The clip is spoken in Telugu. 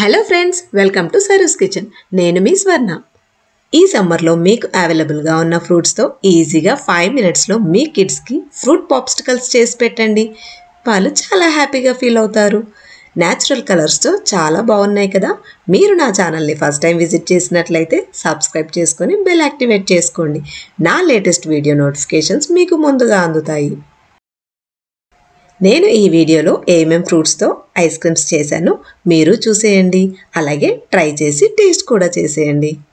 hello friends welcome to Saru's kitchen నేను మీ స్వర్ణ ఈ సమ్మర్లో మీకు అవైలబుల్గా ఉన్న ఫ్రూట్స్తో ఈజీగా ఫైవ్ మినిట్స్లో మీ కిడ్స్కి ఫ్రూట్ పాప్స్టికల్స్ చేసి పెట్టండి వాళ్ళు చాలా హ్యాపీగా ఫీల్ అవుతారు న్యాచురల్ కలర్స్తో చాలా బాగున్నాయి కదా మీరు నా ఛానల్ని ఫస్ట్ టైం విజిట్ చేసినట్లయితే సబ్స్క్రైబ్ చేసుకొని బెల్ యాక్టివేట్ చేసుకోండి నా లేటెస్ట్ వీడియో నోటిఫికేషన్స్ మీకు ముందుగా అందుతాయి నేను ఈ వీడియోలో ఏమేం ఫ్రూట్స్తో ఐస్ క్రీమ్స్ చేశానో మీరు చూసేయండి అలాగే ట్రై చేసి టేస్ట్ కూడా చేసేయండి